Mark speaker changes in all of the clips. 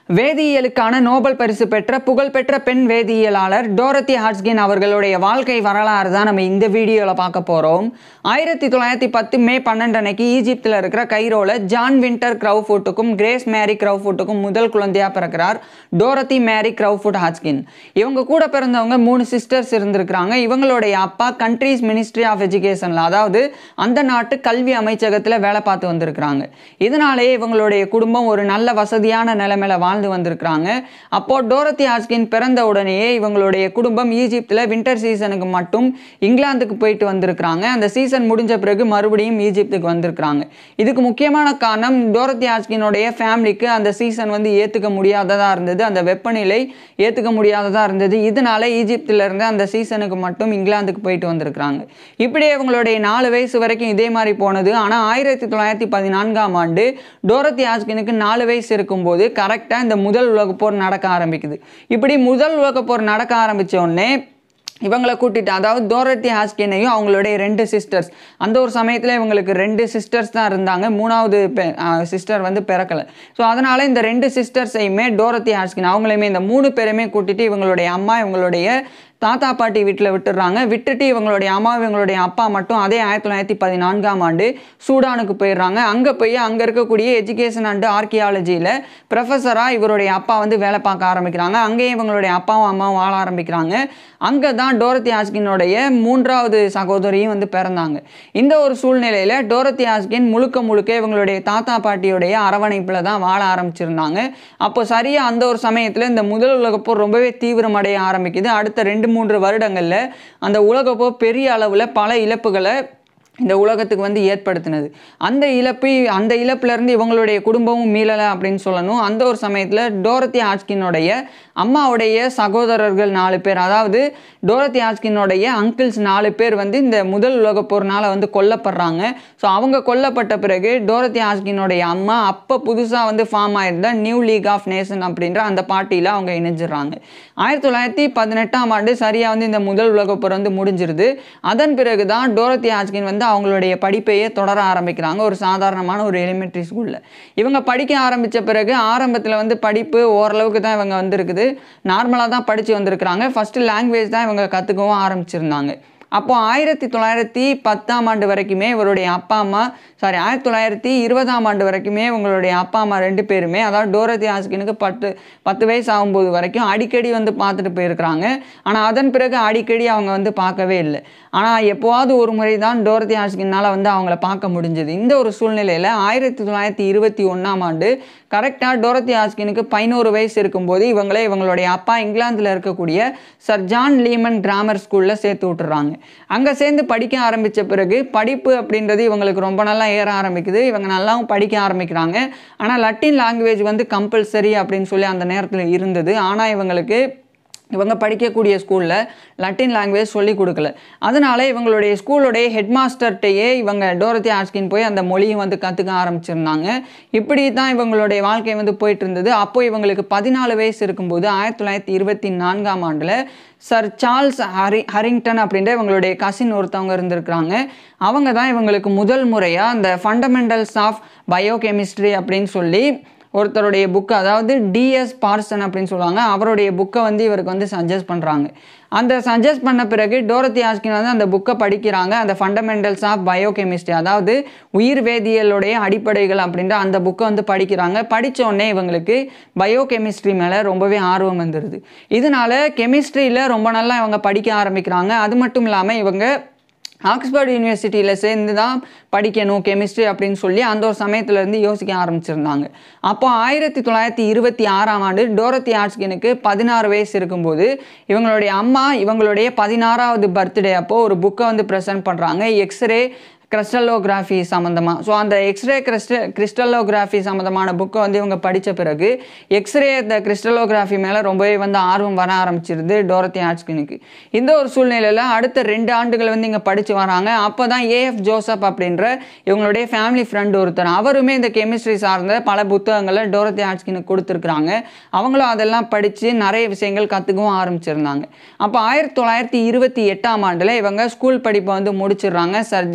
Speaker 1: வேதியியலுக்கான Nobel பரிசு பெற்ற புகழ்பெற்ற பெண் வேதியியலாளர் டோரத்தி ஹாட்ஸ்கின் அவர்களுடைய வாழ்க்கை வரலாறு தான் நம்ம இந்த வீடியோவில் பார்க்க போகிறோம் ஆயிரத்தி தொள்ளாயிரத்தி பத்து மே பன்னெண்டு அன்னைக்கு ஈஜிப்தில் இருக்கிற கைரோல ஜான் வின்டர் க்ரௌஃபுட்டுக்கும் கிரேஸ் மேரி க்ரௌஃபுட்டுக்கும் முதல் குழந்தையாக பிறக்கிறார் டோரத்தி மேரி க்ரௌஃபுட் ஹாட்ஸ்கின் இவங்க கூட பிறந்தவங்க மூணு சிஸ்டர்ஸ் இருந்திருக்கிறாங்க இவங்களுடைய அப்பா கண்ட்ரீஸ் மினிஸ்ட்ரி ஆஃப் எஜுகேஷனில் அதாவது அந்த நாட்டு கல்வி அமைச்சகத்தில் வேலை பார்த்து வந்திருக்கிறாங்க இதனாலேயே இவங்களுடைய குடும்பம் ஒரு நல்ல வசதியான நிலைமையில வாழ்ந்து வந்திருக்கிறாங்க அப்போ டோரத்தி ஹாஸ்கின் பிறந்த உடனேயே இவங்களுடைய குடும்பம் ஈஜிப்தில் வின்டர் சீசனுக்கு மட்டும் இங்கிலாந்துக்கு போயிட்டு வந்திருக்கிறாங்க அந்த சீசன் முடிஞ்ச பிறகு மறுபடியும் ஈஜிப்துக்கு வந்திருக்கிறாங்க இதுக்கு முக்கியமான காரணம் டோரத்தி ஹாஸ்கினுடைய ஃபேமிலிக்கு அந்த சீசன் வந்து ஏற்றுக்க முடியாததாக இருந்தது அந்த வெப்பநிலை ஏற்றுக்க முடியாததாக இருந்தது இதனால ஈஜிப்தில் இருந்து அந்த சீசனுக்கு மட்டும் இங்கிலாந்துக்கு போயிட்டு வந்திருக்கிறாங்க இப்படியே இவங்களுடைய நாலு வயசு வரைக்கும் இதே மாதிரி போனது ஆனால் ஆயிரத்தி தொள்ளாயிரத்தி பதினான்காம் ஆண்டு டோரத்தி ஹாஸ்கினுக்கு நாலு வயசு இருக்கும்போது கரெக்டாக இந்த முதல் உலகப் போர் நடக்க ஆரம்பிக்குது இப்படி முதல் உலகப் போர் நடக்க ஆரம்பிச்ச உடனே இவங்களை கூட்டிட்டு அதாவது டோரத்தி ஹாஸ்கினையும் அவங்களுடைய ரெண்டு சிஸ்டர்ஸ் அந்த ஒரு சமயத்தில் இவங்களுக்கு ரெண்டு சிஸ்டர்ஸ் தான் இருந்தாங்க மூணாவது சிஸ்டர் வந்து பிறக்கலை ஸோ அதனால் இந்த ரெண்டு சிஸ்டர்ஸையுமே டோரத்தி ஹாஸ்கின் அவங்களையுமே இந்த மூணு பேருமே கூட்டிட்டு இவங்களுடைய அம்மா இவங்களுடைய தாத்தா பாட்டி வீட்டில் விட்டுடுறாங்க விட்டுட்டு இவங்களுடைய அம்மா இவங்களுடைய அப்பா மட்டும் அதே ஆயிரத்தி தொள்ளாயிரத்தி பதினான்காம் ஆண்டு சூடானுக்கு போயிடுறாங்க அங்கே போய் அங்கே இருக்கக்கூடிய எஜுகேஷன் அண்டு ஆர்கியாலஜியில் ப்ரொஃபஸராக இவருடைய அப்பா வந்து வேலை பார்க்க ஆரம்பிக்கிறாங்க அங்கேயும் இவங்களுடைய அப்பாவும் அம்மாவும் வாழ ஆரம்பிக்கிறாங்க அங்கே தான் டோரத்தி ஹாஸ்கினுடைய மூன்றாவது சகோதரியும் வந்து பிறந்தாங்க இந்த ஒரு சூழ்நிலையில் டோரத்தி ஹாஸ்கின் முழுக்க முழுக்க இவங்களுடைய தாத்தா பாட்டியுடைய அரவணைப்பில் தான் வாழ ஆரம்பிச்சிருந்தாங்க அப்போ சரியாக அந்த ஒரு சமயத்தில் இந்த முதல் உலகப்போர் ரொம்பவே தீவிரமடைய ஆரம்பிக்குது அடுத்த ரெண்டு மூன்று வருடங்களில் அந்த உலகப்போர் பெரிய அளவில் பல இழப்புகளை இந்த உலகத்துக்கு வந்து ஏற்படுத்தினது அந்த இழப்பு அந்த இழப்புலேருந்து இவங்களுடைய குடும்பமும் மீளலை அப்படின்னு சொல்லணும் அந்த ஒரு சமயத்தில் டோரத்தி ஆட்ஸ்கினுடைய அம்மாவுடைய சகோதரர்கள் நாலு பேர் அதாவது டோரத்தி ஆட்ஸ்கினுடைய அங்கிள்ஸ் நாலு பேர் வந்து இந்த முதல் உலகப் போர்னால் வந்து கொல்லப்படுறாங்க ஸோ அவங்க கொல்லப்பட்ட பிறகு டோரத்தி ஆட்ஸ்கினுடைய அம்மா அப்போ புதுசாக வந்து ஃபார்ம் ஆயிருந்த நியூ லீக் ஆஃப் நேஷன் அப்படின்ற அந்த பார்ட்டியில் அவங்க இணைஞ்சிடுறாங்க ஆயிரத்தி தொள்ளாயிரத்தி பதினெட்டாம் ஆண்டு சரியாக வந்து இந்த முதல் உலகப் போர் வந்து முடிஞ்சிருது அதன் பிறகு தான் டோரத்தி ஆட்ஸ்கின் வந்து அவங்களுடைய படிப்பையே தொடர ஆரம்பிக்கிறாங்க ஒரு சாதாரணமான ஒரு எலிமெண்ட்ரி ஸ்கூலில் இவங்க படிக்க ஆரம்பித்த பிறகு ஆரம்பத்தில் வந்து படிப்பு ஓரளவுக்கு தான் இவங்க வந்திருக்குது நார்மலாக தான் படித்து வந்திருக்கிறாங்க ஃபஸ்ட்டு லாங்குவேஜ் தான் இவங்க கற்றுக்கவும் ஆரம்பிச்சிருந்தாங்க அப்போ ஆயிரத்தி தொள்ளாயிரத்தி பத்தாம் ஆண்டு வரைக்குமே இவருடைய அப்பா அம்மா சாரி ஆயிரத்தி தொள்ளாயிரத்தி இருபதாம் ஆண்டு வரைக்குமே இவங்களுடைய அப்பா அம்மா ரெண்டு பேருமே அதாவது டோரத்தி ஹாஸ்கினுக்கு பத்து பத்து வயசு ஆகும்போது வரைக்கும் அடிக்கடி வந்து பார்த்துட்டு போயிருக்கிறாங்க ஆனால் அதன் பிறகு அடிக்கடி அவங்க வந்து பார்க்கவே இல்லை ஆனால் எப்போவாவது ஒரு முறை தான் டோரத்தி ஹாஸ்கினால் வந்து அவங்கள பார்க்க முடிஞ்சது இந்த ஒரு சூழ்நிலையில் ஆயிரத்தி தொள்ளாயிரத்தி இருபத்தி ஒன்றாம் ஆண்டு கரெக்டாக டோரத்தி ஹாஸ்கினுக்கு பதினோரு வயசு இருக்கும்போது இவங்களே இவங்களுடைய அப்பா இங்கிலாந்தில் இருக்கக்கூடிய சர் ஜான் லீமன் கிராமர் ஸ்கூலில் சேர்த்து விட்டுறாங்க அங்கே சேர்ந்து படிக்க ஆரம்பித்த பிறகு படிப்பு அப்படின்றது இவங்களுக்கு ரொம்ப நல்லா ஏற ஆரம்பிக்குது இவங்க நல்லாவும் படிக்க ஆரம்பிக்கிறாங்க ஆனால் லட்டின் லாங்குவேஜ் வந்து கம்பல்சரி அப்படின்னு சொல்லி அந்த நேரத்தில் இருந்தது ஆனால் இவங்களுக்கு இவங்க படிக்கக்கூடிய ஸ்கூலில் லட்டின் லாங்குவேஜ் சொல்லி கொடுக்கல அதனால இவங்களுடைய ஸ்கூலுடைய ஹெட் மாஸ்டர்கிட்டையே இவங்க டோரத்தி ஆஸ்கின் போய் அந்த மொழியும் வந்து கற்றுக்க ஆரம்பிச்சிருந்தாங்க இப்படி தான் இவங்களுடைய வாழ்க்கை வந்து போயிட்டு இருந்தது அப்போ இவங்களுக்கு பதினாலு வயசு இருக்கும்போது ஆயிரத்தி தொள்ளாயிரத்தி இருபத்தி நான்காம் ஆண்டில் சர் சார்ல்ஸ் ஹரி ஹரிங்டன் அப்படின்ற இவங்களுடைய கசின் ஒருத்தவங்க இருந்திருக்கிறாங்க அவங்க தான் இவங்களுக்கு முதல் முறையாக அந்த ஃபண்டமெண்டல்ஸ் ஆஃப் பயோகெமிஸ்ட்ரி அப்படின்னு சொல்லி ஒருத்தருடைய புக்கு அதாவது டிஎஸ் பார்சன் அப்படின்னு சொல்லுவாங்க அவருடைய புக்கை வந்து இவருக்கு வந்து சஜஸ்ட் பண்ணுறாங்க அந்த சஜஸ்ட் பண்ண பிறகு டோரத்தி ஆஸ்கின் வந்து அந்த புக்கை படிக்கிறாங்க அந்த ஃபண்டமெண்டல்ஸ் ஆஃப் பயோகெமிஸ்ட்ரி அதாவது உயிர் வேதியியலுடைய அடிப்படைகள் அப்படின்ற அந்த புக்கை வந்து படிக்கிறாங்க படித்த உடனே இவங்களுக்கு பயோகெமிஸ்ட்ரி மேலே ரொம்பவே ஆர்வம் வந்துடுது இதனால கெமிஸ்ட்ரியில் ரொம்ப நல்லா இவங்க படிக்க ஆரம்பிக்கிறாங்க அது மட்டும் இல்லாமல் இவங்க ஆக்ஸ்போர்ட் யூனிவர்சிட்டியில் சேர்ந்து தான் படிக்கணும் கெமிஸ்ட்ரி அப்படின்னு சொல்லி அந்த ஒரு சமயத்துலேருந்து யோசிக்க ஆரம்பிச்சிருந்தாங்க அப்போ ஆயிரத்தி தொள்ளாயிரத்தி இருபத்தி ஆறாம் ஆண்டு டோரத்தி ஆட்ஸ்கினுக்கு பதினாறு வயசு இருக்கும்போது இவங்களுடைய அம்மா இவங்களுடைய பதினாறாவது பர்த்டே அப்போது ஒரு புக்கை வந்து ப்ரெசென்ட் பண்ணுறாங்க எக்ஸ்ரே கிறிஸ்டலோகிராஃபி சம்மந்தமாக ஸோ அந்த எக்ஸ்ரே கிறிஸ்ட கிறிஸ்டலோகிராஃபி சம்மந்தமான புக்கை வந்து இவங்க படித்த பிறகு எக்ஸ்ரே இந்த கிறிஸ்டலோகிராஃபி மேலே ரொம்பவே வந்து ஆர்வம் வர ஆரம்பிச்சிருது டோரத்தி ஆட்ஸ்கினுக்கு இந்த ஒரு சூழ்நிலையில் அடுத்த ரெண்டு ஆண்டுகள் வந்து இங்கே படித்து வராங்க அப்போ தான் ஏஎஃப் ஜோசப் அப்படின்ற இவங்களுடைய ஃபேமிலி ஃப்ரெண்ட் ஒருத்தர் அவருமே இந்த கெமிஸ்ட்ரி சார்ந்த பல புத்தகங்களை டோரத்தி ஆட்ஸ்கினுக்கு கொடுத்துருக்குறாங்க அவங்களும் அதெல்லாம் படித்து நிறைய விஷயங்கள் கற்றுக்கவும் ஆரம்பிச்சிருந்தாங்க அப்போ ஆயிரத்தி தொள்ளாயிரத்தி இருபத்தி எட்டாம் ஆண்டில் இவங்க ஸ்கூல் படிப்பை வந்து முடிச்சிடுறாங்க sir John 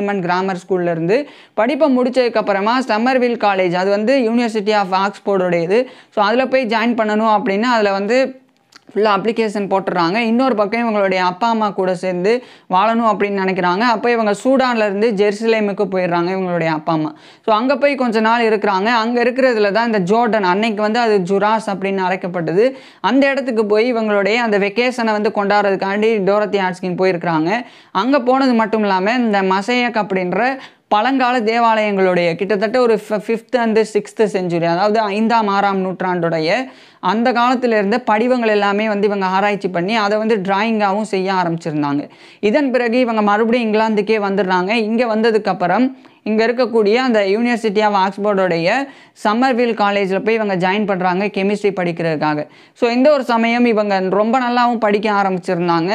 Speaker 1: Leman grammar ஸ்கூல்லேருந்து படிப்பை முடிச்சதுக்கப்புறமா சம்மர்வில் காலேஜ் அது வந்து யூனிவர்சிட்டி ஆஃப் ஆக்ஸ்போர்டோடையது ஸோ அதில் போய் ஜாயின் பண்ணணும் அப்படின்னு அதில் வந்து ஃபுல்லாக அப்ளிகேஷன் போட்டுடுறாங்க இன்னொரு பக்கம் இவங்களுடைய அப்பா அம்மா கூட சேர்ந்து வாழணும் அப்படின்னு நினைக்கிறாங்க அப்போ இவங்க சூடான்ல இருந்து ஜெருசலேமுக்கு போயிடுறாங்க இவங்களுடைய அப்பா அம்மா ஸோ அங்கே போய் கொஞ்ச நாள் இருக்கிறாங்க அங்கே இருக்கிறதுல தான் இந்த ஜோர்டன் அன்னைக்கு வந்து அது ஜுராஸ் அப்படின்னு அழைக்கப்பட்டது அந்த இடத்துக்கு போய் இவங்களுடைய அந்த வெக்கேஷனை வந்து கொண்டாடுறதுக்காண்டி டோரத்தி ஆட்ஸ்கின் போயிருக்கிறாங்க அங்கே போனது மட்டும் இல்லாமல் இந்த மசையக் அப்படின்ற பழங்கால தேவாலயங்களுடைய கிட்டத்தட்ட ஒரு ஃபிஃப்த் அண்டு சிக்ஸ்த்து செஞ்சுரி அதாவது ஐந்தாம் ஆறாம் நூற்றாண்டுடைய அந்த காலத்தில் இருந்த படிவங்கள் எல்லாமே வந்து இவங்க ஆராய்ச்சி பண்ணி அதை வந்து டிராயிங்காகவும் செய்ய ஆரம்பிச்சிருந்தாங்க இதன் பிறகு இவங்க மறுபடியும் இங்கிலாந்துக்கே வந்துடுறாங்க இங்கே வந்ததுக்கப்புறம் இங்கே இருக்கக்கூடிய அந்த யூனிவர்சிட்டி ஆஃப் ஆக்ஸ்போர்டோடைய சம்மர்வில் காலேஜில் போய் இவங்க ஜாயின் பண்ணுறாங்க கெமிஸ்ட்ரி படிக்கிறதுக்காக ஸோ இந்த ஒரு சமயம் இவங்க ரொம்ப நல்லாவும் படிக்க ஆரம்பிச்சிருந்தாங்க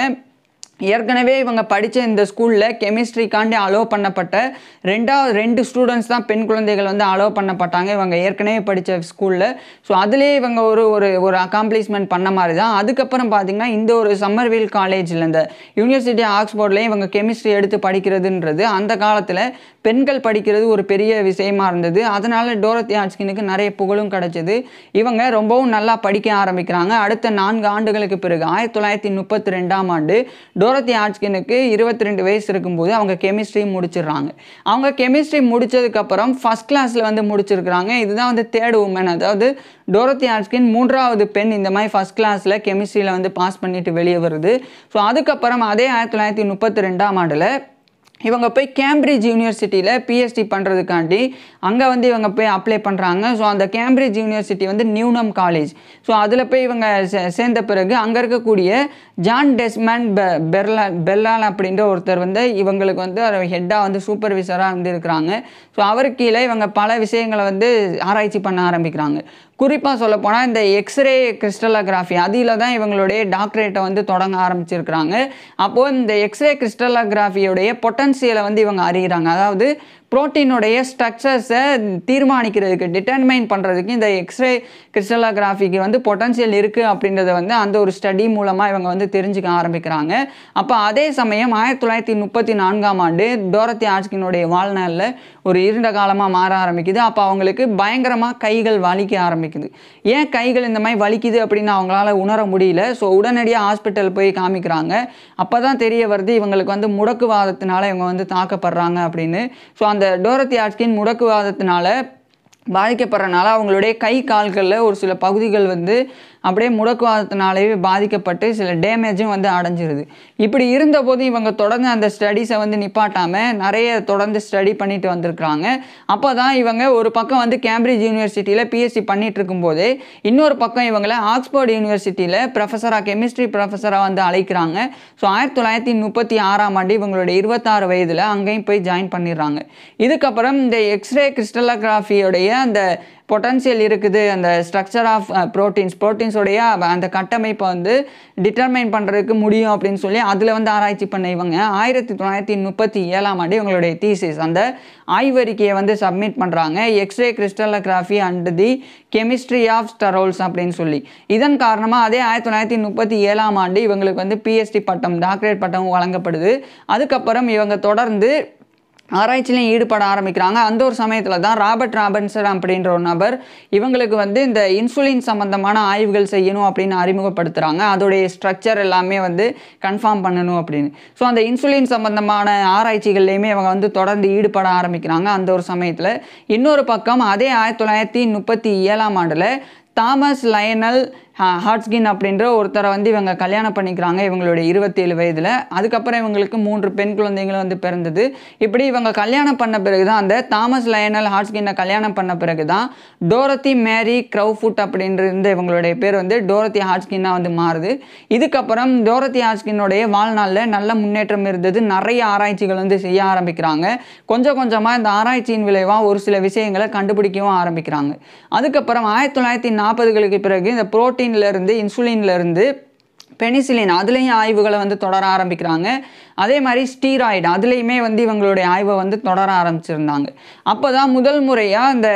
Speaker 1: ஏற்கனவே இவங்க படித்த இந்த ஸ்கூலில் கெமிஸ்ட்ரிக்காண்டி அலோவ் பண்ணப்பட்ட ரெண்டாவது ரெண்டு ஸ்டூடெண்ட்ஸ் தான் பெண் குழந்தைகள் வந்து அலோவ் பண்ணப்பட்டாங்க இவங்க ஏற்கனவே படித்த ஸ்கூலில் ஸோ அதுலேயே இவங்க ஒரு ஒரு ஒரு அக்காம்ப்ளிஷ்மெண்ட் பண்ண மாதிரி தான் அதுக்கப்புறம் பார்த்திங்கன்னா இந்த ஒரு சம்மர்வில் காலேஜில் இந்த யூனிவர்சிட்டி ஆக்ஸ்போர்ட்லேயும் இவங்க கெமிஸ்ட்ரி எடுத்து படிக்கிறதுன்றது அந்த காலத்தில் பெண்கள் படிக்கிறது ஒரு பெரிய விஷயமா இருந்தது அதனால் டோரத்தி ஆட்ஸ்கினுக்கு நிறைய புகழும் கிடச்சிது இவங்க ரொம்பவும் நல்லா படிக்க ஆரம்பிக்கிறாங்க அடுத்த நான்கு ஆண்டுகளுக்கு பிறகு ஆயிரத்தி தொள்ளாயிரத்தி முப்பத்தி ரெண்டாம் ஆண்டு டோரத்தி ஆட்ஸ்கினுக்கு இருபத்தி ரெண்டு வயசு இருக்கும்போது அவங்க கெமிஸ்ட்ரி முடிச்சிடுறாங்க அவங்க கெமிஸ்ட்ரி முடிச்சதுக்கப்புறம் ஃபஸ்ட் கிளாஸில் வந்து முடிச்சிருக்கிறாங்க இதுதான் வந்து தேர்ட் உமன் அதாவது டோரத்தி ஆட்ஸ்கின் மூன்றாவது பெண் இந்த மாதிரி ஃபஸ்ட் கிளாஸில் கெமிஸ்ட்ரியில் வந்து பாஸ் பண்ணிட்டு வெளியே வருது ஸோ அதுக்கப்புறம் அதே ஆயிரத்தி தொள்ளாயிரத்தி முப்பத்தி ரெண்டாம் ஆண்டில் இவங்க போய் கேம்பிரிட்ஜ் யூனிவர்சிட்டியில் பிஹெச்டி பண்ணுறதுக்காண்டி அங்கே வந்து இவங்க போய் அப்ளை பண்ணுறாங்க ஸோ அந்த கேம்பிரிட்ஜ் யூனிவர்சிட்டி வந்து நியூனம் காலேஜ் ஸோ அதில் போய் இவங்க சே- சேர்ந்த பிறகு அங்கே இருக்கக்கூடிய ஜான் டெஸ்மன் பெ பெர்லா பெல்லால் அப்படின்ற ஒருத்தர் வந்து இவங்களுக்கு வந்து ஹெட்டாக வந்து சூப்பர்வைசராக வந்து இருக்கிறாங்க ஸோ அவருக்கு கீழே இவங்க பல விஷயங்களை வந்து ஆராய்ச்சி பண்ண ஆரம்பிக்கிறாங்க குறிப்பாக சொல்லப்போனால் இந்த எக்ஸ்ரே கிறிஸ்டலோகிராஃபி அதில் தான் இவங்களுடைய டாக்டரேட்டை வந்து தொடங்க ஆரம்பிச்சிருக்கிறாங்க அப்போது இந்த எக்ஸ்ரே கிறிஸ்டலோகிராஃபியோடைய பொட்டன்சியலை வந்து இவங்க அறிகிறாங்க அதாவது புரோட்டீனுடைய ஸ்ட்ரக்சர்ஸை தீர்மானிக்கிறதுக்கு டிட்டர்மைன் பண்ணுறதுக்கு இந்த எக்ஸ்ரே கிறிஸ்டலோகிராஃபிக்கு வந்து பொட்டன்ஷியல் இருக்குது அப்படின்றத வந்து அந்த ஒரு ஸ்டடி மூலமாக இவங்க வந்து தெரிஞ்சுக்க ஆரம்பிக்கிறாங்க அப்போ அதே சமயம் ஆயிரத்தி தொள்ளாயிரத்தி முப்பத்தி நான்காம் ஆண்டு டோரத்தி ஆட்ஸ்கினுடைய வாழ்நாளில் ஒரு இருண்ட காலமாக மாற ஆரம்பிக்குது அப்போ அவங்களுக்கு பயங்கரமாக கைகள் வலிக்க ஆரம்பிக்குது ஏன் கைகள் இந்த மாதிரி வலிக்குது அப்படின்னு அவங்களால உணர முடியல ஸோ உடனடியாக ஹாஸ்பிட்டல் போய் காமிக்கிறாங்க அப்போ தான் தெரிய வருது இவங்களுக்கு வந்து முடக்குவாதத்தினால இவங்க வந்து தாக்கப்படுறாங்க அப்படின்னு ஸோ அந்த டோரத்தி ஆட்ஸ்கின் முடக்குவாதத்தினால பாதிக்கப்படுறனால அவங்களுடைய கை கால்களில் ஒரு சில பகுதிகள் வந்து அப்படியே முடக்குவாதத்தினாலேயே பாதிக்கப்பட்டு சில டேமேஜும் வந்து அடைஞ்சிருது இப்படி இருந்தபோது இவங்க தொடர்ந்து அந்த ஸ்டடீஸை வந்து நிப்பாட்டாமல் நிறைய தொடர்ந்து ஸ்டடி பண்ணிட்டு வந்திருக்கிறாங்க அப்போ தான் இவங்க ஒரு பக்கம் வந்து கேம்பிரிட்ஜ் யூனிவர்சிட்டியில் பிஎஸ்சி பண்ணிட்டு இருக்கும்போதே இன்னொரு பக்கம் இவங்களை ஆக்ஸ்போர்ட் யூனிவர்சிட்டியில் ப்ரொஃபஸராக கெமிஸ்ட்ரி ப்ரொஃபஸராக வந்து அழைக்கிறாங்க ஸோ ஆயிரத்தி தொள்ளாயிரத்தி முப்பத்தி ஆறாம் ஆண்டு இவங்களுடைய இருபத்தாறு வயதில் அங்கேயும் போய் ஜாயின் பண்ணிடுறாங்க இதுக்கப்புறம் இந்த எக்ஸ்ரே கிறிஸ்டலோகிராஃபியோடைய அந்த பொட்டன்ஷியல் இருக்குது அந்த ஸ்ட்ரக்சர் ஆஃப் ப்ரோட்டீன்ஸ் ப்ரோட்டீன்ஸோடைய அந்த கட்டமைப்பை வந்து டிட்டர்மைன் பண்ணுறதுக்கு முடியும் அப்படின்னு சொல்லி அதில் வந்து ஆராய்ச்சி பண்ண இவங்க ஆயிரத்தி தொள்ளாயிரத்தி முப்பத்தி ஏழாம் ஆண்டு இவங்களுடைய தீசிஸ் அந்த ஆய்வறிக்கையை வந்து சப்மிட் பண்ணுறாங்க x ray crystallography and the chemistry of sterols அப்படின்னு சொல்லி இதன் காரணமாக அதே ஆயிரத்தி தொள்ளாயிரத்தி முப்பத்தி ஏழாம் ஆண்டு இவங்களுக்கு வந்து பிஎஸ்டி பட்டம் டாக்டரேட் பட்டம் வழங்கப்படுது அதுக்கப்புறம் இவங்க தொடர்ந்து ஆராய்ச்சிலையும் ஈடுபட ஆரம்பிக்கிறாங்க அந்த ஒரு சமயத்தில் தான் ராபர்ட் ராபன்சன் அப்படின்ற ஒரு நபர் இவங்களுக்கு வந்து இந்த இன்சுலின் சம்பந்தமான ஆய்வுகள் செய்யணும் அப்படின்னு அறிமுகப்படுத்துகிறாங்க அதோடைய ஸ்ட்ரக்சர் எல்லாமே வந்து கன்ஃபார்ம் பண்ணணும் அப்படின்னு ஸோ அந்த இன்சுலின் சம்பந்தமான ஆராய்ச்சிகள்லையுமே இவங்க வந்து தொடர்ந்து ஈடுபட ஆரம்பிக்கிறாங்க அந்த ஒரு சமயத்தில் இன்னொரு பக்கம் அதே ஆயிரத்தி தொள்ளாயிரத்தி முப்பத்தி ஏழாம் ஆண்டில் தாமஸ் லயனல் ஹாட்ஸ்கின் அப்படின்ற ஒருத்தரை வந்து இவங்க கல்யாணம் பண்ணிக்கிறாங்க இவங்களுடைய இருபத்தேழு வயதில் அதுக்கப்புறம் இவங்களுக்கு மூன்று பெண் குழந்தைங்களும் வந்து பிறந்தது இப்படி இவங்க கல்யாணம் பண்ண பிறகு தான் அந்த தாமஸ் லயனல் ஹாட்ஸ்கினை கல்யாணம் பண்ண பிறகு தான் டோரத்தி மேரி க்ரௌஃபுட் அப்படின்ற இந்த இவங்களுடைய பேர் வந்து டோரத்தி ஹாட்ஸ்கின்னாக வந்து மாறுது இதுக்கப்புறம் டோரத்தி ஹாட்ஸ்கினுடைய வாழ்நாளில் நல்ல முன்னேற்றம் இருந்தது நிறைய ஆராய்ச்சிகள் வந்து செய்ய ஆரம்பிக்கிறாங்க கொஞ்சம் கொஞ்சமாக இந்த ஆராய்ச்சியின் விளைவாக ஒரு சில விஷயங்களை கண்டுபிடிக்கவும் ஆரம்பிக்கிறாங்க அதுக்கப்புறம் ஆயிரத்தி தொள்ளாயிரத்தி நாற்பதுகளுக்கு பிறகு இந்த புரோட்டீன்ல இருந்து இன்சுலின்ல இருந்து பெனிசிலின் அதுலேயும் ஆய்வுகளை வந்து தொடர ஆரம்பிக்கிறாங்க அதே மாதிரி ஸ்டீராய்டு அதுலேயுமே வந்து இவங்களுடைய ஆய்வை வந்து தொடர ஆரம்பிச்சிருந்தாங்க அப்போ தான் முதல் முறையாக இந்த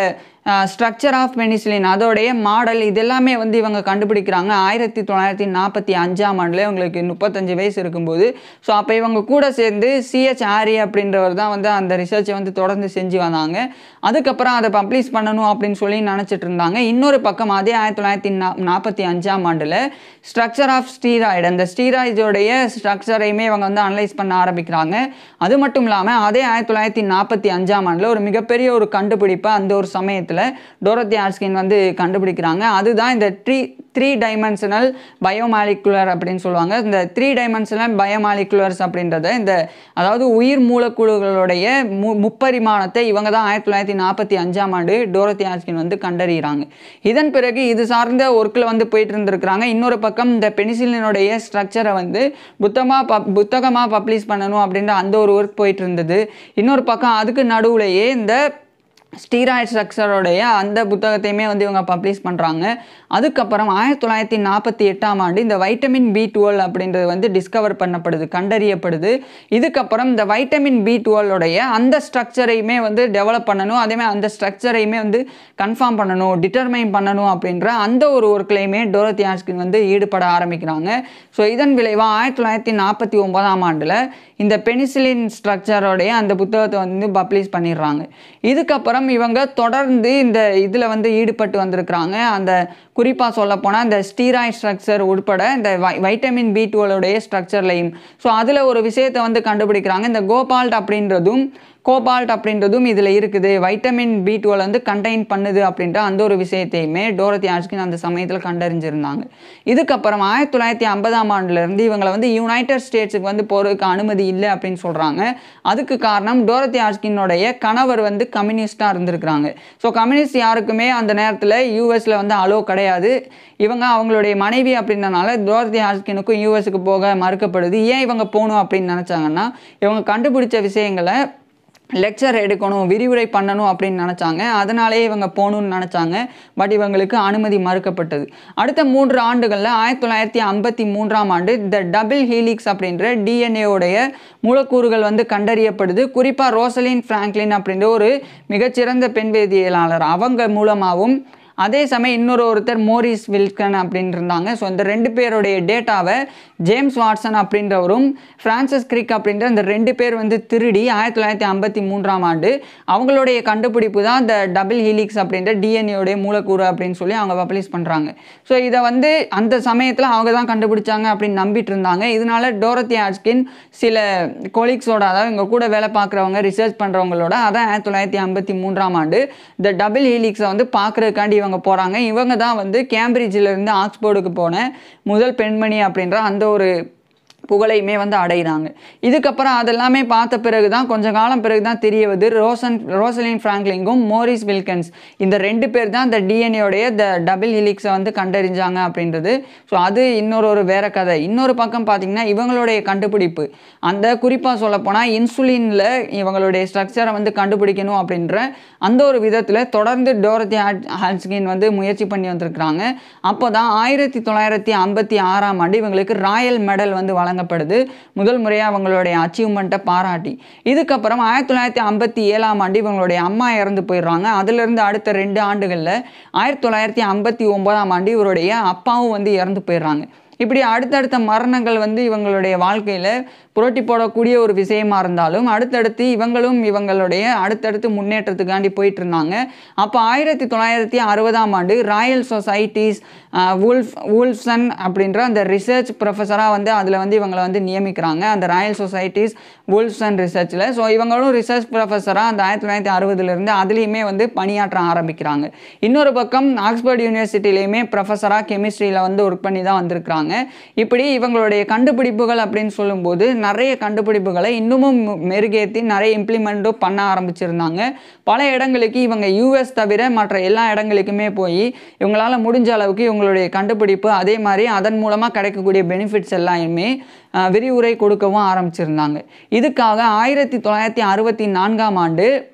Speaker 1: ஸ்ட்ரக்சர் ஆஃப் பெனிசிலின் அதோடைய மாடல் இது எல்லாமே வந்து இவங்க கண்டுபிடிக்கிறாங்க ஆயிரத்தி தொள்ளாயிரத்தி நாற்பத்தி அஞ்சாம் ஆண்டில் இவங்களுக்கு முப்பத்தஞ்சு வயசு இருக்கும்போது ஸோ அப்போ இவங்க கூட சேர்ந்து சிஹெச் ஆரி அப்படின்றவர் தான் வந்து அந்த ரிசர்ச்சை வந்து தொடர்ந்து செஞ்சு வந்தாங்க அதுக்கப்புறம் அதை பப்ளிஷ் பண்ணணும் அப்படின்னு சொல்லி நினச்சிட்டு இருந்தாங்க இன்னொரு பக்கம் அதே ஆயிரத்தி தொள்ளாயிரத்தி நா நாற்பத்தி அஞ்சாம் ஆண்டில் ஸ்ட்ரக்சர் ஆஃப் ஸ்டீராய்டு அந்த ஸ்டீராய்டோடைய ஸ்ட்ரக்சரையுமே இவங்க வந்து அனலைஸ் பண்ண ஆரம்பிக்கிறாங்க அது மட்டும் இல்லாமல் அதே ஆயிரத்தி தொள்ளாயிரத்தி நாற்பத்தி அஞ்சாம் ஆண்டில் ஒரு மிகப்பெரிய ஒரு கண்டுபிடிப்பை அந்த ஒரு சமயத்தில் டோரத்தி ஆர்ஸ்கின் வந்து கண்டுபிடிக்கிறாங்க அதுதான் இந்த ட்ரீ த்ரீ டைமென்ஷனல் பயோமாலிகுலர் அப்படின்னு சொல்லுவாங்க இந்த த்ரீ டைமென்ஷனல் பயோமாலிகுலர்ஸ் அப்படின்றத இந்த அதாவது உயிர் மூலக்கூறுகளுடைய மு முப்பரிமாணத்தை இவங்க தான் ஆயிரத்தி தொள்ளாயிரத்தி நாற்பத்தி அஞ்சாம் ஆண்டு டோரத்தி ஆர்ஸ்கின் வந்து கண்டறிகிறாங்க இதன் பிறகு இது சார்ந்த ஒர்க்கில் வந்து போயிட்டு இருந்திருக்கிறாங்க இன்னொரு பக்கம் இந்த பெனிசிலினுடைய ஸ்ட்ரக்சரை வந்து புத்தகமாக பப் புத்தகமாக பப்ளிஷ் பண்ணணும் அப்படின்ற அந்த ஒரு ஒர்க் போயிட்டு இருந்தது இன்னொரு பக்கம் அதுக்கு நடுவுலையே இந்த ஸ்டீராய்ட் ஸ்ட்ரக்சரோடைய அந்த புத்தகத்தையுமே வந்து இவங்க பப்ளிஷ் பண்ணுறாங்க அதுக்கப்புறம் ஆயிரத்தி தொள்ளாயிரத்தி நாற்பத்தி எட்டாம் ஆண்டு இந்த வைட்டமின் பி டுவெல் அப்படின்றது வந்து டிஸ்கவர் பண்ணப்படுது கண்டறியப்படுது இதுக்கப்புறம் இந்த வைட்டமின் பி டுவெல்லோடைய அந்த ஸ்ட்ரக்சரையுமே வந்து டெவலப் பண்ணணும் அதேமாதிரி அந்த ஸ்ட்ரக்சரையுமே வந்து கன்ஃபார்ம் பண்ணணும் டிட்டர்மைன் பண்ணணும் அப்படின்ற அந்த ஒரு ஒர்க்லையுமே டோரத்தி ஆஸ்கின் வந்து ஈடுபட ஆரம்பிக்கிறாங்க ஸோ இதன் விளைவாக ஆயிரத்தி தொள்ளாயிரத்தி நாற்பத்தி ஒன்பதாம் ஆண்டில் இந்த பெனிசிலின் ஸ்ட்ரக்சரோடைய அந்த புத்தகத்தை வந்து பப்ளிஷ் பண்ணிடுறாங்க இதுக்கப்புறம் இவங்க தொடர்ந்து இந்த இதில் வந்து ஈடுபட்டு வந்திருக்கிறாங்க அந்த குறிப்பாக சொல்லப்போனால் இந்த ஸ்டீராய்ட் ஸ்ட்ரக்சர் உட்பட இந்த வை வைட்டமின் பி டுவெலோடைய ஸ்ட்ரக்சர்லையும் ஸோ அதில் ஒரு விஷயத்தை வந்து கண்டுபிடிக்கிறாங்க இந்த கோபால்ட் அப்படின்றதும் கோபால்ட் அப்படின்றதும் இதில் இருக்குது வைட்டமின் பி டுவெல் வந்து கண்டெயின் பண்ணுது அப்படின்ற அந்த ஒரு விஷயத்தையுமே டோரத்தி ஆஸ்கின் அந்த சமயத்தில் கண்டறிஞ்சிருந்தாங்க இதுக்கப்புறம் ஆயிரத்தி தொள்ளாயிரத்தி ஐம்பதாம் ஆண்டுலேருந்து இவங்களை வந்து யுனைடெட் ஸ்டேட்ஸுக்கு வந்து போகிறதுக்கு அனுமதி இல்லை அப்படின்னு சொல்கிறாங்க அதுக்கு காரணம் டோரத்தி ஆஸ்கினுடைய கணவர் வந்து கம்யூனிஸ்டாக இருந்திருக்கிறாங்க ஸோ கம்யூனிஸ்ட் யாருக்குமே அந்த நேரத்தில் யூஎஸில் வந்து அலோ கிடையாது இவங்க அவங்களுடைய மனைவி அப்படின்றனால டோரத்தி ஆஸ்கினுக்கும் யூஎஸுக்கு போக மறுக்கப்படுது ஏன் இவங்க போகணும் அப்படின்னு நினச்சாங்கன்னா இவங்க கண்டுபிடிச்ச விஷயங்களை லெக்சர் எடுக்கணும் விரிவுரை பண்ணணும் அப்படின்னு நினச்சாங்க அதனாலே இவங்க போகணும்னு நினச்சாங்க பட் இவங்களுக்கு அனுமதி மறுக்கப்பட்டது அடுத்த மூன்று ஆண்டுகளில் ஆயிரத்தி தொள்ளாயிரத்தி ஐம்பத்தி மூன்றாம் ஆண்டு இந்த டபுள் ஹீலிக்ஸ் அப்படின்ற டிஎன்ஏவுடைய மூலக்கூறுகள் வந்து கண்டறியப்படுது குறிப்பாக ரோசலின் ஃப்ராங்க்லின் அப்படின்ற ஒரு மிகச்சிறந்த பெண் வேதியியலாளர் அவங்க மூலமாகவும் அதே சமயம் இன்னொரு ஒருத்தர் மோரிஸ் வில்கன் அப்படின்னு இருந்தாங்க ஸோ இந்த ரெண்டு பேருடைய டேட்டாவை ஜேம்ஸ் வாட்சன் அப்படின்றவரும் ஃப்ரான்சிஸ் கிரிக் அப்படின்ற இந்த ரெண்டு பேர் வந்து திருடி ஆயிரத்தி தொள்ளாயிரத்தி ஐம்பத்தி மூன்றாம் ஆண்டு அவங்களுடைய கண்டுபிடிப்பு தான் இந்த டபுள் ஹீலிக்ஸ் அப்படின்ற டிஎன்ஏடைய மூலக்கூறு அப்படின்னு சொல்லி அவங்க பப்ளிஷ் பண்ணுறாங்க ஸோ இதை வந்து அந்த சமயத்தில் அவங்க தான் கண்டுபிடிச்சாங்க அப்படின்னு நம்பிட்டு இருந்தாங்க இதனால டோரத்தி ஆட்ஸ்கின் சில கொலீக்ஸோட அதாவது இங்கே கூட வேலை பார்க்குறவங்க ரிசர்ச் பண்ணுறவங்களோட அதான் ஆயிரத்தி தொள்ளாயிரத்தி ஐம்பத்தி மூன்றாம் ஆண்டு இந்த டபுள் ஹீலிக்ஸை வந்து பார்க்குறதுக்காண்டி இவங்க போகிறாங்க இவங்க தான் வந்து கேம்பிரிட்ஜிலேருந்து ஆக்ஸ்போர்டுக்கு போன முதல் பெண்மணி அப்படின்ற அந்த ஒரு புகழையுமே வந்து அடைகிறாங்க இதுக்கப்புறம் அதெல்லாமே பார்த்த பிறகு தான் கொஞ்ச காலம் பிறகு தான் தெரிய வருது ரோசன் ரோசலின் ஃப்ராங்க்லிங்கும் மோரிஸ் வில்கன்ஸ் இந்த ரெண்டு பேர் தான் இந்த டிஎன்ஏடைய த டபுள் ஹிலிக்ஸை வந்து கண்டறிஞ்சாங்க அப்படின்றது ஸோ அது இன்னொரு ஒரு வேற கதை இன்னொரு பக்கம் பார்த்தீங்கன்னா இவங்களுடைய கண்டுபிடிப்பு அந்த குறிப்பாக சொல்லப்போனால் இன்சுலினில் இவங்களுடைய ஸ்ட்ரக்சரை வந்து கண்டுபிடிக்கணும் அப்படின்ற அந்த ஒரு விதத்தில் தொடர்ந்து டோரத்தி ஹாட்ஸ்கின் வந்து முயற்சி பண்ணி வந்திருக்கிறாங்க அப்போ தான் ஆயிரத்தி தொள்ளாயிரத்தி ஐம்பத்தி ஆறாம் ஆண்டு இவங்களுக்கு ராயல் மெடல் வந்து வழங்கப்படுது முதல் முறையாக அவங்களுடைய அச்சீவ்மெண்ட்டை பாராட்டி இதுக்கப்புறம் ஆயிரத்தி தொள்ளாயிரத்தி ஐம்பத்தி ஏழாம் ஆண்டு இவங்களுடைய அம்மா இறந்து போயிடுறாங்க அதிலிருந்து அடுத்த ரெண்டு ஆண்டுகளில் ஆயிரத்தி தொள்ளாயிரத்தி ஐம்பத்தி ஒன்பதாம் ஆண்டு இவருடைய அப்பாவும் வந்து இறந்து போயிடுறாங்க இப்படி அடுத்தடுத்த மரணங்கள் வந்து இவங்களுடைய வாழ்க்கையில் புரட்டி போடக்கூடிய ஒரு விஷயமா இருந்தாலும் அடுத்தடுத்து இவங்களும் இவங்களுடைய அடுத்தடுத்து முன்னேற்றத்துக்காண்டி போயிட்டு இருந்தாங்க அப்போ ஆயிரத்தி தொள்ளாயிரத்தி அறுபதாம் ஆண்டு ராயல் சொசைட்டிஸ் உல்ஃப் உல்ஃப்சன் அப்படின்ற அந்த ரிசர்ச் ப்ரொஃபஸராக வந்து அதில் வந்து இவங்களை வந்து நியமிக்கிறாங்க அந்த ராயல் சொசைட்டிஸ் உல்ஃப்சன் ரிசர்ச்சில் ஸோ இவங்களும் ரிசர்ச் ப்ரொஃபஸராக அந்த ஆயிரத்தி தொள்ளாயிரத்தி அறுபதுலேருந்து அதுலேயுமே வந்து பணியாற்ற ஆரம்பிக்கிறாங்க இன்னொரு பக்கம் ஆக்ஸ்போர்ட் யூனிவர்சிட்டிலையுமே ப்ரொஃபஸராக கெமிஸ்ட்ரியில் வந்து ஒர்க் பண்ணி தான் வந்திருக்கிறாங்க இப்படி இவங்களுடைய கண்டுபிடிப்புகள் அப்படின்னு சொல்லும்போது நிறைய கண்டுபிடிப்புகளை இன்னமும் மெருகேற்றி நிறைய இம்ப்ளிமெண்ட்டும் பண்ண ஆரம்பிச்சிருந்தாங்க பல இடங்களுக்கு இவங்க யூஎஸ் தவிர மற்ற எல்லா இடங்களுக்குமே போய் இவங்களால முடிஞ்ச அளவுக்கு இவங்களுடைய கண்டுபிடிப்பு அதே மாதிரி அதன் மூலமாக கிடைக்கக்கூடிய பெனிஃபிட்ஸ் எல்லாமே அஹ், விரிவுரை கொடுக்கவும் ஆரம்பிச்சிருந்தாங்க இதுக்காக ஆயிரத்தி தொள்ளாயிரத்தி அறுபத்தி நான்காம் ஆண்டு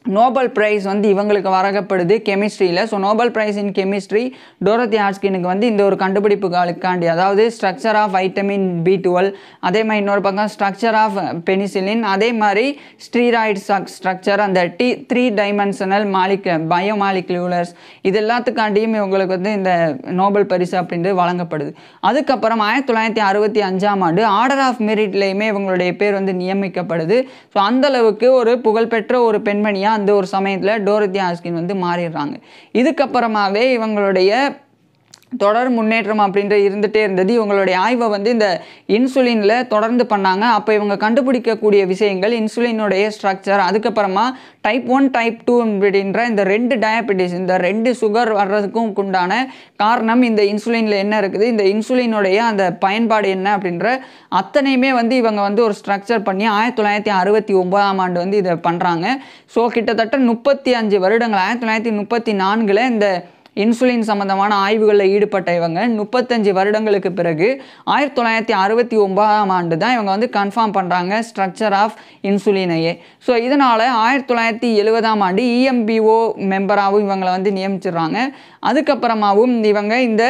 Speaker 1: நோபல் பிரைஸ் வந்து இவங்களுக்கு வழங்கப்படுது கெமிஸ்ட்ரியில் so Nobel prize in chemistry Dorothy ஹாட்ஸ்கினுக்கு வந்து இந்த ஒரு கண்டுபிடிப்புகளுக்காண்டி அதாவது structure of vitamin B twelve அதே மாதிரி இன்னொரு பக்கம் ஸ்ட்ரக்சர் ஆஃப் பெனிசிலின் அதே மாதிரி ஸ்டீராய்டு ஸ்ட்ரக்சர் அந்த டி த்ரீ டைமென்ஷனல் மாலிக் பயோமாலிகுலர்ஸ் இது எல்லாத்துக்காண்டியும் இவங்களுக்கு வந்து இந்த நோபல் பரிசு அப்படின்றது வழங்கப்படுது அதுக்கப்புறம் ஆயிரத்தி தொள்ளாயிரத்தி அறுபத்தி அஞ்சாம் ஆண்டு ஆர்டர் ஆஃப் மெரிட்லேயுமே இவங்களுடைய பேர் வந்து நியமிக்கப்படுது ஸோ அந்தளவுக்கு ஒரு புகழ்பெற்ற ஒரு பெண்மணியாக அந்த ஒரு சமயத்தில் டோரத்தி ஆஸ்கின் வந்து மாறிடுறாங்க இதுக்கப்புறமாவே இவங்களுடைய தொடர் முன்னேற்றம் அப்படின்ற இருந்துகிட்டே இருந்தது இவங்களுடைய ஆய்வை வந்து இந்த இன்சுலினில் தொடர்ந்து பண்ணாங்க அப்போ இவங்க கண்டுபிடிக்கக்கூடிய விஷயங்கள் இன்சுலினுடைய ஸ்ட்ரக்சர் அதுக்கப்புறமா டைப் ஒன் டைப் டூ அப்படின்ற இந்த ரெண்டு டயபெட்டிஸ் இந்த ரெண்டு சுகர் வர்றதுக்கும் உண்டான காரணம் இந்த இன்சுலினில் என்ன இருக்குது இந்த இன்சுலினுடைய அந்த பயன்பாடு என்ன அப்படின்ற அத்தனையுமே வந்து இவங்க வந்து ஒரு ஸ்ட்ரக்சர் பண்ணி ஆயிரத்தி தொள்ளாயிரத்தி அறுபத்தி ஒன்பதாம் ஆண்டு வந்து இதை பண்ணுறாங்க ஸோ கிட்டத்தட்ட முப்பத்தி அஞ்சு வருடங்கள் ஆயிரத்தி தொள்ளாயிரத்தி முப்பத்தி நான்கில் இந்த இன்சுலின் சம்பந்தமான ஆய்வுகளில் ஈடுபட்ட இவங்க முப்பத்தஞ்சு வருடங்களுக்கு பிறகு ஆயிரத்தி தொள்ளாயிரத்தி அறுபத்தி ஒன்பதாம் ஆண்டு தான் இவங்க வந்து கன்ஃபார்ம் பண்ணுறாங்க ஸ்ட்ரக்சர் ஆஃப் இன்சுலினையே ஸோ இதனால் ஆயிரத்தி தொள்ளாயிரத்தி எழுபதாம் ஆண்டு இஎம்பிஓ மெம்பராகவும் இவங்களை வந்து நியமிச்சிடுறாங்க அதுக்கப்புறமாவும் இவங்க இந்த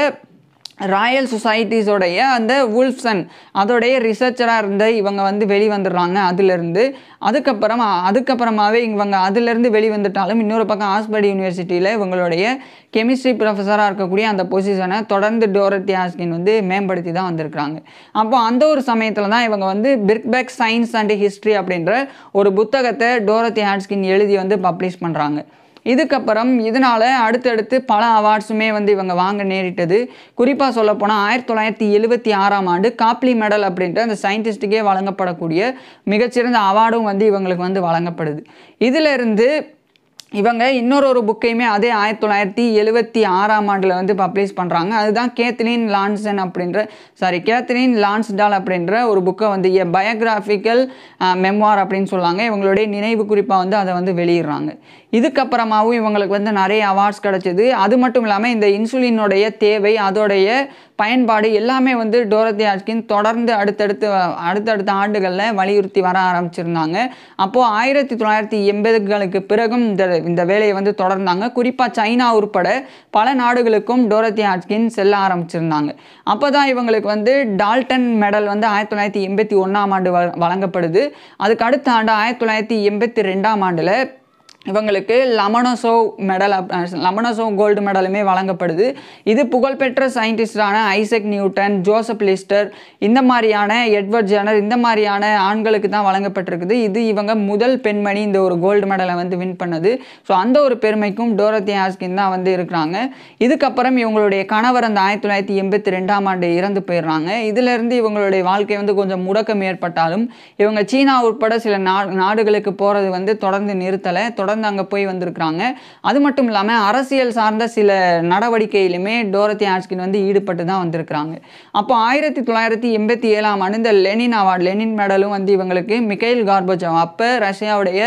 Speaker 1: ராயல் சொசைட்டிஸோடைய அந்த வுல்ஃப்சன் அதோடைய ரிசர்ச்சராக இருந்த இவங்க வந்து வெளிவந்துடுறாங்க அதுலேருந்து அதுக்கப்புறம் அதுக்கப்புறமாவே இவங்க அதுலேருந்து வெளிவந்துட்டாலும் இன்னொரு பக்கம் ஆஸ்பர்ட் யூனிவர்சிட்டியில் இவங்களுடைய கெமிஸ்ட்ரி ப்ரொஃபஸராக இருக்கக்கூடிய அந்த பொசிஷனை தொடர்ந்து டோரத்தி ஆஸ்கின் வந்து மேம்படுத்தி தான் வந்திருக்கிறாங்க அப்போ அந்த ஒரு சமயத்தில் தான் இவங்க வந்து பிர்க்பேக் சயின்ஸ் அண்ட் ஹிஸ்ட்ரி அப்படின்ற ஒரு புத்தகத்தை டோரத்தி ஆஸ்கின் எழுதி வந்து பப்ளிஷ் பண்ணுறாங்க இதுக்கப்புறம் இதனால் அடுத்தடுத்து பல அவார்ட்ஸுமே வந்து இவங்க வாங்க நேரிட்டது குறிப்பாக சொல்லப்போனால் ஆயிரத்தி தொள்ளாயிரத்தி எழுபத்தி ஆறாம் ஆண்டு காப்லி மெடல் அப்படின்ற அந்த சயின்டிஸ்ட்டுக்கே வழங்கப்படக்கூடிய மிகச்சிறந்த அவார்டும் வந்து இவங்களுக்கு வந்து வழங்கப்படுது இதிலிருந்து இவங்க இன்னொரு ஒரு புக்கையுமே அதே ஆயிரத்தி தொள்ளாயிரத்தி எழுபத்தி ஆறாம் ஆண்டில் வந்து பப்ளிஷ் பண்ணுறாங்க அதுதான் கேத்லின் லான்சன் அப்படின்ற சாரி கேத்லின் லான்ஸ்டால் அப்படின்ற ஒரு புக்கை வந்து எ பயோகிராஃபிக்கல் மெம்வார் அப்படின்னு சொல்லுவாங்க இவங்களுடைய நினைவு குறிப்பாக வந்து அதை வந்து வெளியிடுறாங்க இதுக்கப்புறமாவும் இவங்களுக்கு வந்து நிறைய அவார்ட்ஸ் கிடச்சிது அது மட்டும் இல்லாமல் இந்த இன்சுலினுடைய தேவை அதோடைய பயன்பாடு எல்லாமே வந்து டோரத்தி ஆட்கின் தொடர்ந்து அடுத்தடுத்து அடுத்தடுத்த ஆண்டுகளில் வலியுறுத்தி வர ஆரம்பிச்சிருந்தாங்க அப்போது ஆயிரத்தி தொள்ளாயிரத்தி எண்பதுகளுக்கு பிறகும் இந்த இந்த வேலையை வந்து தொடர்ந்தாங்க குறிப்பாக சைனா உட்பட பல நாடுகளுக்கும் டோரத்தி ஆட்கின் செல்ல ஆரம்பிச்சிருந்தாங்க அப்போ தான் இவங்களுக்கு வந்து டால்டன் மெடல் வந்து ஆயிரத்தி தொள்ளாயிரத்தி எண்பத்தி ஒன்றாம் ஆண்டு வ வழங்கப்படுது அதுக்கு அடுத்த ஆண்டு ஆயிரத்தி தொள்ளாயிரத்தி எண்பத்தி ரெண்டாம் ஆண்டில் இவங்களுக்கு லமனோசோ மெடல் அப் லமனோசோ கோல்டு மெடலுமே வழங்கப்படுது இது புகழ்பெற்ற சயின்டிஸ்டான ஐசக் நியூட்டன் ஜோசப் லிஸ்டர் இந்த மாதிரியான எட்வர்ட் ஜெனர் இந்த மாதிரியான ஆண்களுக்கு தான் வழங்கப்பட்டிருக்குது இது இவங்க முதல் பெண்மணி இந்த ஒரு கோல்டு மெடலை வந்து வின் பண்ணது ஸோ அந்த ஒரு பெருமைக்கும் டோரத்தி ஆஸ்கின் தான் வந்து இருக்கிறாங்க இதுக்கப்புறம் இவங்களுடைய கணவர் அந்த ஆயிரத்தி தொள்ளாயிரத்தி எண்பத்தி ரெண்டாம் ஆண்டு இறந்து போயிடுறாங்க இதிலிருந்து இவங்களுடைய வாழ்க்கை வந்து கொஞ்சம் முடக்கம் ஏற்பட்டாலும் இவங்க சீனா உட்பட சில நா நாடுகளுக்கு போகிறது வந்து தொடர்ந்து நிறுத்தலை தொடர்ந்து தொடர்ந்து அங்கே போய் வந்திருக்கிறாங்க அது மட்டும் இல்லாமல் அரசியல் சார்ந்த சில நடவடிக்கையிலுமே டோரத்தி ஆட்ஸ்கின் வந்து ஈடுபட்டு தான் வந்திருக்கிறாங்க அப்போ ஆயிரத்தி தொள்ளாயிரத்தி எண்பத்தி ஏழாம் ஆண்டு இந்த லெனின் அவார்டு லெனின் மெடலும் வந்து இவங்களுக்கு மிகைல் கார்போச்சவ் அப்போ ரஷ்யாவுடைய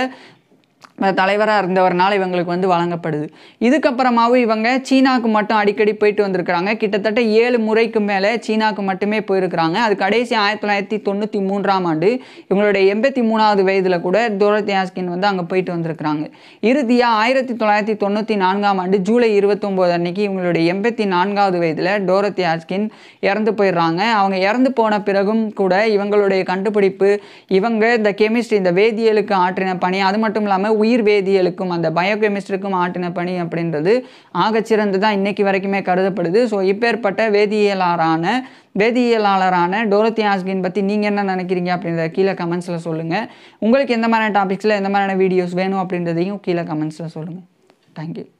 Speaker 1: தலைவராக இருந்தவர்னால இவங்களுக்கு வந்து வழங்கப்படுது இதுக்கப்புறமாவும் இவங்க சீனாவுக்கு மட்டும் அடிக்கடி போயிட்டு வந்திருக்கிறாங்க கிட்டத்தட்ட ஏழு முறைக்கு மேலே சீனாவுக்கு மட்டுமே போயிருக்கிறாங்க அது கடைசி ஆயிரத்தி தொள்ளாயிரத்தி தொண்ணூற்றி மூன்றாம் ஆண்டு இவங்களுடைய எண்பத்தி மூணாவது வயதில் கூட தூரத்தி ஆஸ்கின் வந்து அங்கே போயிட்டு வந்திருக்கிறாங்க இறுதியாக ஆயிரத்தி தொள்ளாயிரத்தி தொண்ணூற்றி நான்காம் ஆண்டு ஜூலை இருபத்தொம்போது அன்னைக்கு இவங்களுடைய எண்பத்தி நான்காவது வயதில் டோரத்தி ஆஸ்கின் இறந்து போயிடுறாங்க அவங்க இறந்து போன பிறகும் கூட இவங்களுடைய கண்டுபிடிப்பு இவங்க இந்த கெமிஸ்ட்ரி இந்த வேதியியலுக்கு ஆற்றின பணி அது மட்டும் இல்லாமல் உயிர் வேதியியலுக்கும் அந்த பயோகெமிஸ்ட்ரிக்கும் ஆற்றின பணி அப்படின்றது ஆகச்சிறந்து தான் இன்னைக்கு வரைக்குமே கருதப்படுது ஸோ இப்பேற்பட்ட வேதியியலாரான வேதியியலாளரான டோரத்தி ஆஸ்கின் பற்றி நீங்கள் என்ன நினைக்கிறீங்க அப்படின்றத கீழே கமெண்ட்ஸில் சொல்லுங்கள் உங்களுக்கு எந்த மாதிரியான டாபிக்ஸில் எந்த மாதிரியான வீடியோஸ் வேணும் அப்படின்றதையும் கீழே கமெண்ட்ஸில் சொல்லுங்கள் தேங்க்யூ